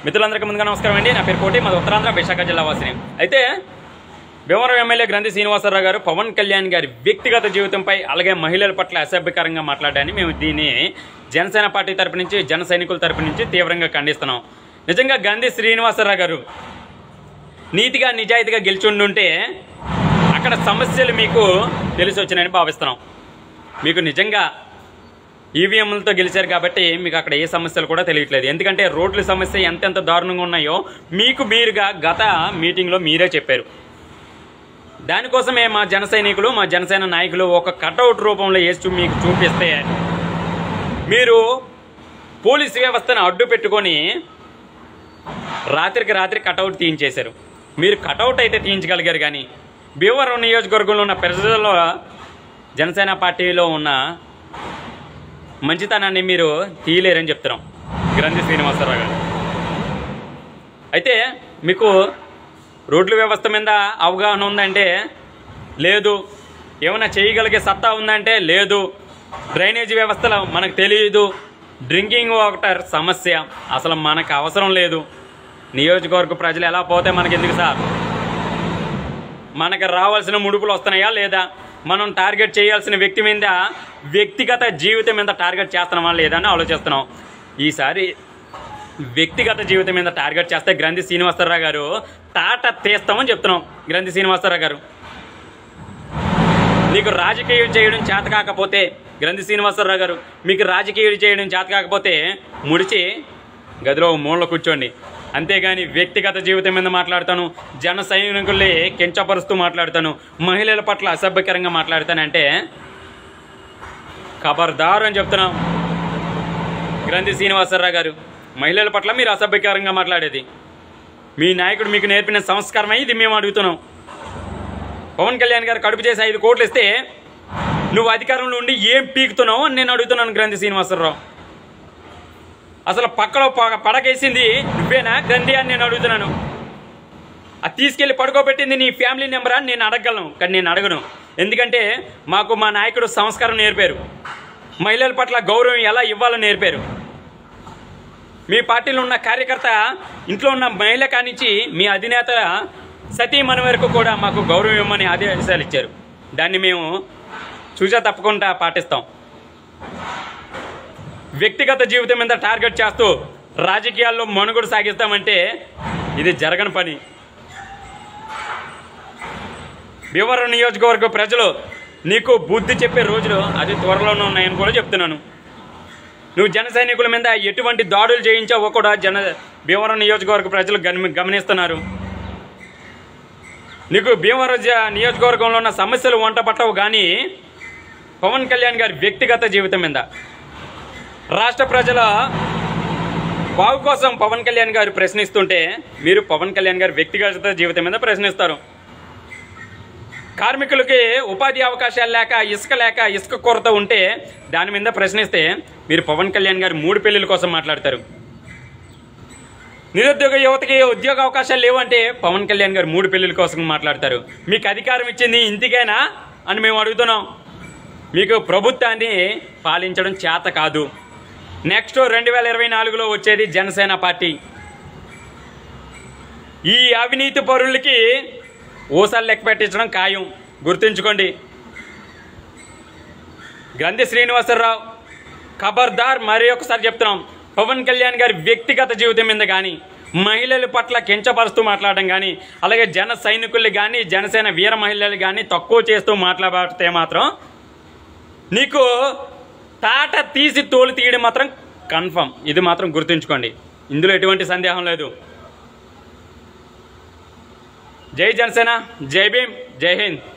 మిత్రులందరికీ ముందుగా నమస్కారం అండి నా పేరు కోటి మాది ఉత్తరాంధ్ర విశాఖ జిల్లా వాసిని అయితే భీమవరం ఎమ్మెల్యే గ్రంథి శ్రీనివాసరావు గారు పవన్ కళ్యాణ్ గారి వ్యక్తిగత జీవితంపై అలాగే మహిళల పట్ల అసభ్యకరంగా మాట్లాడాన్ని మేము దీన్ని జనసేన పార్టీ తరపు నుంచి జన సైనికుల తరపు నుంచి తీవ్రంగా ఖండిస్తున్నాం నిజంగా గాంధీ శ్రీనివాసరావు గారు నీతిగా నిజాయితీగా గెలిచుండుంటే అక్కడ సమస్యలు మీకు తెలిసి వచ్చినాయని భావిస్తున్నాం మీకు నిజంగా ఈవీఎంలతో గెలిచారు కాబట్టి మీకు అక్కడ ఏ సమస్యలు కూడా తెలియట్లేదు ఎందుకంటే రోడ్ల సమస్య ఎంతెంత దారుణంగా ఉన్నాయో మీకు మీరుగా గత మీటింగ్లో మీరే చెప్పారు దానికోసమే మా జన సైనికులు మా జనసేన నాయకులు ఒక కటౌట్ రూపంలో వేసి చూ- మీకు చూపిస్తే మీరు పోలీస్ వ్యవస్థను అడ్డు పెట్టుకొని రాత్రికి రాత్రి కటౌట్ తీయించేశారు మీరు కటౌట్ అయితే తీయించగలిగారు కానీ భీమవరం నియోజకవర్గంలో ఉన్న ప్రజల్లో జనసేన పార్టీలో ఉన్న మంచితనాన్ని మీరు తీయలేరని చెప్తున్నాం గ్రంథి శ్రీనివాసరావు గారు అయితే మీకు రోడ్ల వ్యవస్థ మీద అవగాహన ఉందంటే లేదు ఏమైనా చేయగలిగే సత్తా ఉందంటే లేదు డ్రైనేజీ వ్యవస్థలో మనకు తెలియదు డ్రింకింగ్ వాటర్ సమస్య అసలు మనకు అవసరం లేదు నియోజకవర్గ ప్రజలు ఎలా పోతే మనకి ఎందుకు సార్ మనకు రావాల్సిన ముడుపులు వస్తున్నాయా లేదా మనం టార్గెట్ చేయాల్సిన వ్యక్తి మీద వ్యక్తిగత జీవితం మీద టార్గెట్ చేస్తున్నామా లేదా అని ఆలోచిస్తున్నాం ఈసారి వ్యక్తిగత జీవితం మీద టార్గెట్ చేస్తే గ్రంథి శ్రీనివాసరావు గారు తాట తీస్తామని చెప్తున్నాం గ్రంథి శ్రీనివాసరావు గారు నీకు రాజకీయం చేయడం చేత కాకపోతే గ్రంథి శ్రీనివాసరావు గారు మీకు రాజకీయం చేయడం చేత కాకపోతే ముడిచి గదిలో ఓ మూలలో కూర్చోండి అంతేగాని వ్యక్తిగత జీవితం మీద మాట్లాడతాను జన సైనికుల్ని కించపరుస్తూ మాట్లాడతాను మహిళల పట్ల అసభ్యకరంగా మాట్లాడతానంటే ఖబర్దారు అని చెప్తున్నాం గ్రంథి శ్రీనివాసరావు గారు మహిళల పట్ల మీరు అసభ్యకరంగా మాట్లాడేది మీ నాయకుడు మీకు నేర్పిన సంస్కారమై ఇది మేము అడుగుతున్నాం పవన్ కళ్యాణ్ గారు కడుపు చేసి ఐదు కోట్లు ఇస్తే నువ్వు అధికారంలో ఉండి ఏం పీకుతున్నావు అని నేను అడుగుతున్నాను గ్రంథి శ్రీనివాసరావు అసలు పక్కలో ప- పడకేసింది నువ్వేనా గ్రంథి అని నేను అడుగుతున్నాను అది తీసుకెళ్లి పడుకోబెట్టింది నీ ఫ్యామిలీ నెంబరా అని నేను అడగలను కానీ నేను అడగను ఎందుకంటే మాకు మా నాయకుడు సంస్కారం నేర్పారు మహిళల పట్ల గౌరవం ఎలా ఇవ్వాలో నేర్పారు మీ పార్టీలో ఉన్న కార్యకర్త ఇంట్లో ఉన్న మహిళ కానించి మీ అధినేత సతీమణి వరకు కూడా మాకు గౌరవం ఇవ్వమని ఆదేశాలు ఇచ్చారు దాన్ని మేము చూసా తప్పకుండా పాటిస్తాం వ్యక్తిగత జీవితం మీద టార్గెట్ చేస్తూ రాజకీయాల్లో మనుగడ సాగిస్తామంటే ఇది జరగని పని భీమవరం నియోజకవర్గ ప్రజలు నీకు బుద్ధి చెప్పే రోజులు అది త్వరలోనే ఉన్నాయని కూడా చెప్తున్నాను నువ్వు జన సైనికుల మీద ఎటువంటి దాడులు చేయించావో కూడా జన భీమవరం నియోజకవర్గ ప్రజలు గమని గమనిస్తున్నారు నీకు భీమవరం జ- నియోజకవర్గంలో ఉన్న సమస్యలు వంట పట్టవు కానీ పవన్ కళ్యాణ్ గారి వ్యక్తిగత జీవితం మీద రాష్ట్ర ప్రజల బాగు కోసం పవన్ కళ్యాణ్ గారు ప్రశ్నిస్తుంటే మీరు పవన్ కళ్యాణ్ గారి వ్యక్తిగత జీవితం మీద ప్రశ్నిస్తారు కార్మికులకి ఉపాధి అవకాశాలు లేక ఇసుక లేక ఇసుక కొరత ఉంటే దాని మీద ప్రశ్నిస్తే మీరు పవన్ కళ్యాణ్ గారి మూడు పెళ్లిల కోసం మాట్లాడతారు నిరుద్యోగ యువతకి ఉద్యోగ అవకాశాలు లేవంటే పవన్ కళ్యాణ్ గారు మూడు పెళ్లిల కోసం మాట్లాడతారు మీకు అధికారం ఇచ్చింది ఇంటికైనా అని మేము అడుగుతున్నాం మీకు ప్రభుత్వాన్ని పాలించడం చేత కాదు నెక్స్ట్ రెండు వేల ఇరవై నాలుగులో వచ్చేది జనసేన పార్టీ ఈ అవినీతి పరులకి ఊసలు లెక్క పెట్టించడం ఖాయం గుర్తుంచుకోండి గంధి శ్రీనివాసరావు ఖబర్దార్ మరి ఒకసారి చెప్తున్నాం పవన్ కళ్యాణ్ గారి వ్యక్తిగత జీవితం మీద కానీ మహిళల పట్ల కించపరుస్తూ మాట్లాడడం కానీ అలాగే జన సైనికులు కానీ జనసేన వీర మహిళలు కానీ తక్కువ చేస్తూ మాట్లాడితే మాత్రం నీకు తాట తీసి తోలు తీయడం మాత్రం కన్ఫర్మ్ ఇది మాత్రం గుర్తుంచుకోండి ఇందులో ఎటువంటి సందేహం లేదు జై జనసేన జై భీమ్ జై హింద్